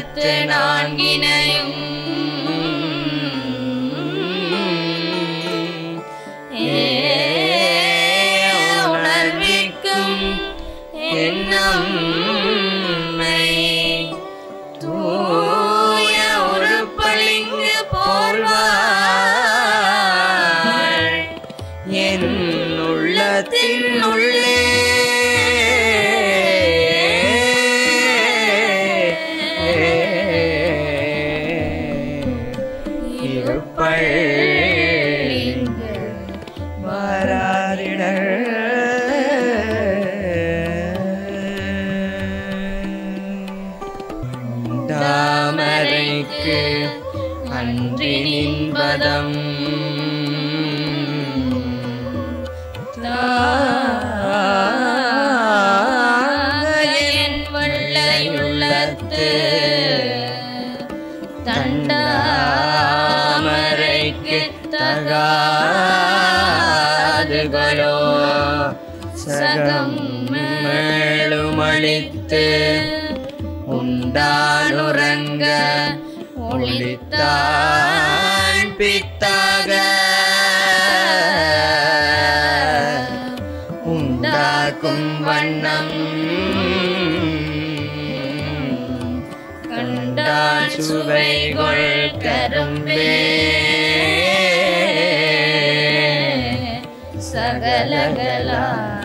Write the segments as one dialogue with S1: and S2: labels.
S1: உள்ளத்து நான்கினையும் ஏ உணர்விக்கும் என்னம்மை தூய உருப்பளிங்கு போல்வாள் என் உள்ளத்தின் உள்ளே இருப்பள் தாமரைக்கு அன்றி நின்பதம் என் வள்ளையுள்ளத்து தண்டாமரைக்கு தகாதுகளோ சகம் மேளுமளித்து உண்டானுறங்க ஒளித்தான் பித்தாக உண்டாக்கும் வண்ணம் கண்டான் சுவைகொள் கரும்பே சகலகலா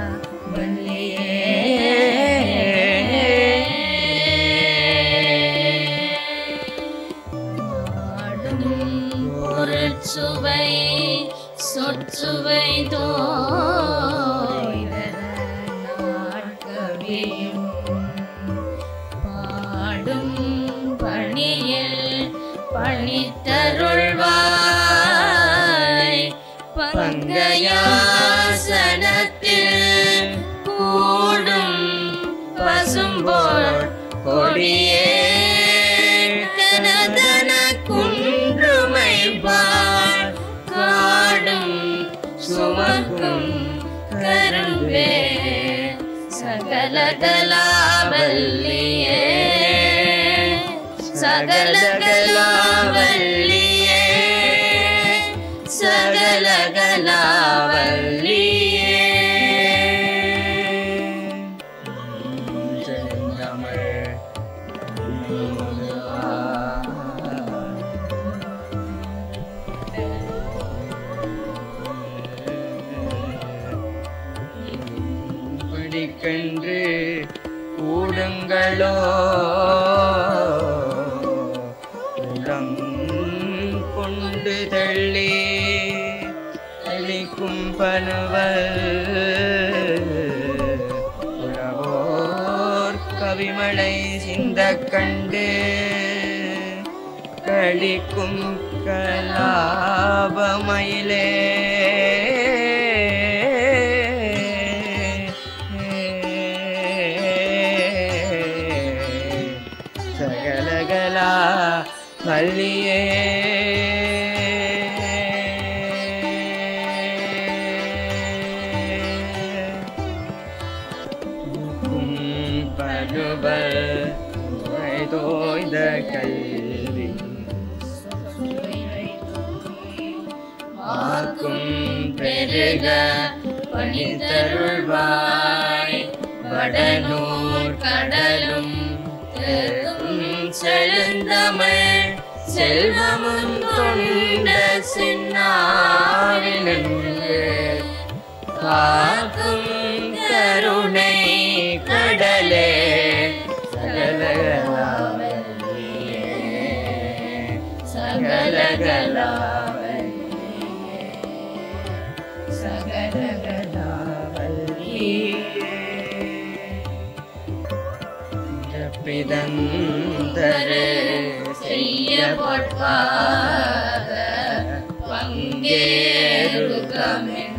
S1: சுவை சொற்சுவை தோய்கவியும் பாடும் பணியில் பணித்தருள்வாய் பங்கயாசனத்தில் கூடும் பசும்போல் கொடியே தனதன குன்றுமை பார் காடும் சுமக்கும் கரும்பே சகலகலாவல்லியே சகலகலாவல்லியே சகலகலாவல்லியே
S2: படிக்கன்று கூடுங்களோ உளம் கொண்டு தள்ளி அளிக்கும் பனுவல் உழவோர் கவிமழை சிந்த கண்டு கழிக்கும் கலாபமயிலே சகலகலா மல்லியே பனுபல் தோய்ந்த கல்வி
S1: ஆக்கும் பெருக பணித்தருள்வாய் வடநூர் கடலும் தெற்கும் செழுந்தமிழ் செல்வமும் கொண்ட சின்னாவினங்கு காக்கும் கருணை கடலே சகலகலாவல்லியே சகலகலாவல்லியே
S2: பிதந்தரு
S1: செய்ய பொற்பாத பங்கேருகமென்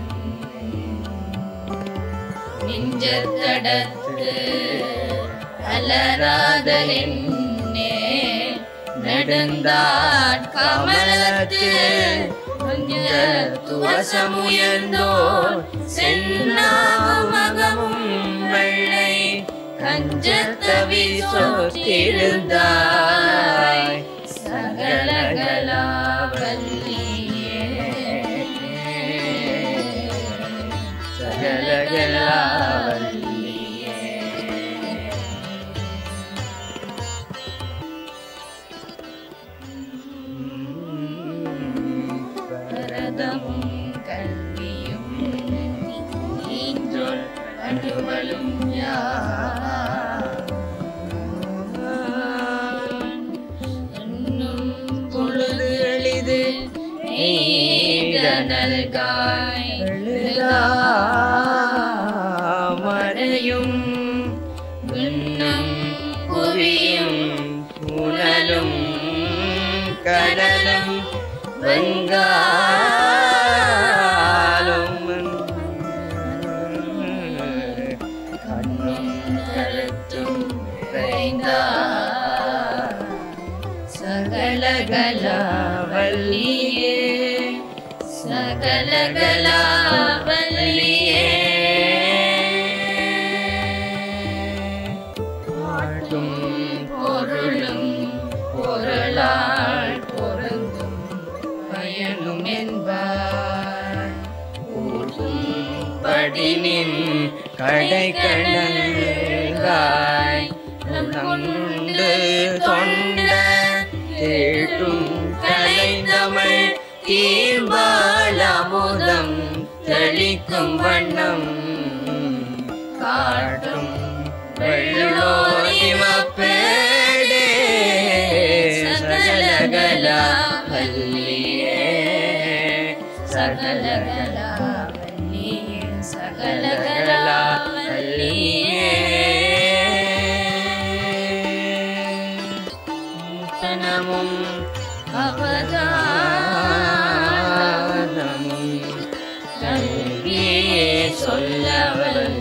S1: நெஞ்சத்தடத்து அலராத நின்னே நெடுந்தாட் கமலத்து கொஞ்ச துவசமுயர்ந்தோர் சென்னாமகமும் வெள்ளை கஞ்சத்தவி சொத்திருந்தார் நல்காய்
S2: மறையும்
S1: விண்ணும் புவியும்
S2: புனலும் கடலும் வெங்காலும்
S1: கண்ணும் கருத்தும் விரைந்தார் சகலகலா வல்லியே சகலகலா வல்லியே
S2: பாட்டும்
S1: பொருளும் பொருளால் பொருந்தும் பயனும் என்பார் ஊட்டும்
S2: படினின் கடை கடங்காய் உணங்குண்டு தொண்ட தேட்டும் கலைந்தமிழ் தீம்பாலமுதம் தெளிக்கும் வண்ணம் காட்டும் வெள்ளோரிமப்பேடே சகலகலா வல்லியே
S1: சகலகலா வல்லியே சகலகலா வல்லியே
S2: தனமும்
S1: அவதானமும் கல்வியே சொல்லவல்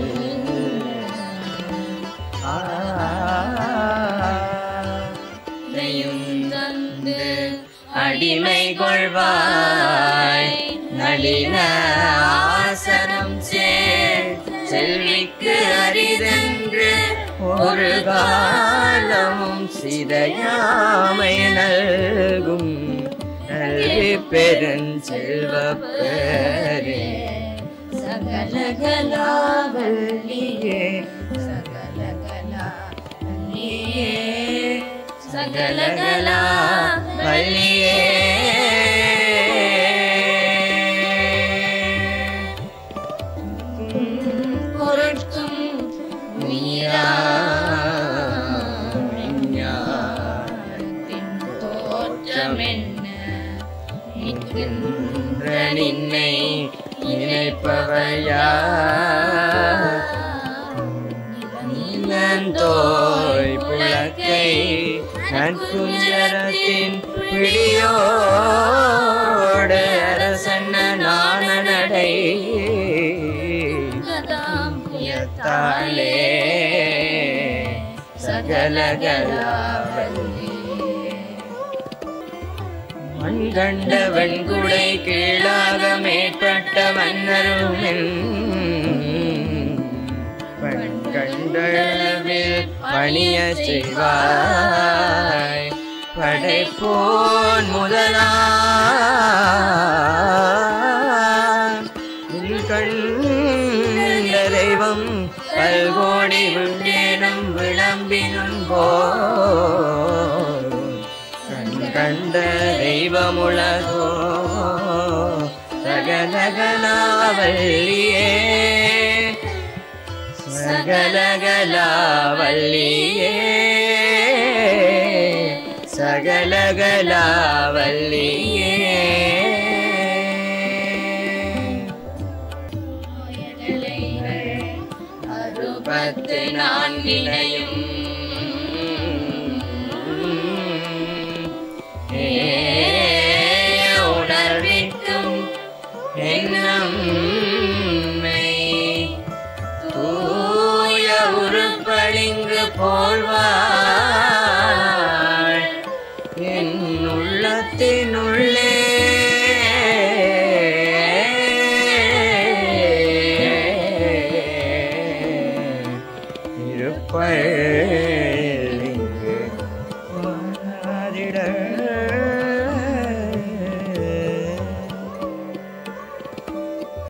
S2: ஆயும்
S1: தந்து
S2: அடிமை கொள்வாய் நளின ஆசனம் சேர் செல்விக்கு அரிதென்று ஒரு காலமும் சிதையாமை நல்கும் நல்வி பெருஞ்செல்வ பேரே
S1: சகலகலா வல்லியே சகலகலா வல்லியே சகலகலா
S2: வல்லியே
S1: பொருட்கும் உயிரா
S2: விஞ்ஞானத்தின்
S1: தோற்றமென்ன நிற்கின்ற
S2: நின்னை நினைப்பவையா தோய் புலக்கை நற்குஞ்சரத்தின் பிடியோடு அரசன்ன நாண நடை
S1: கதாம்புயத்தாலே சகலகலாவல்லி
S2: மண் கண்ட வெண்குடை கீழாக மேற்பட்ட மன்னருமில் பெண் கண்டளவில் பணிய செய்வாய் படைப்போன் முதலா கண்ட தெய்வம் பல்கோடி விண்டேனும் விளம்பினும் போ கண் கண்ட தெய்வமுலகோ சகலகலாவல்லியே சகலகலாவல்லியே சகலகலாவல்லியே
S1: அறுபத்து நான்கினையும் உணர்விக்கும்
S2: என்னம்மை தூய உருப்பளிங்கு போல்வாள் என் உள்ளத்தினுள்ளே இருப்பள் இங்கு வாராதிட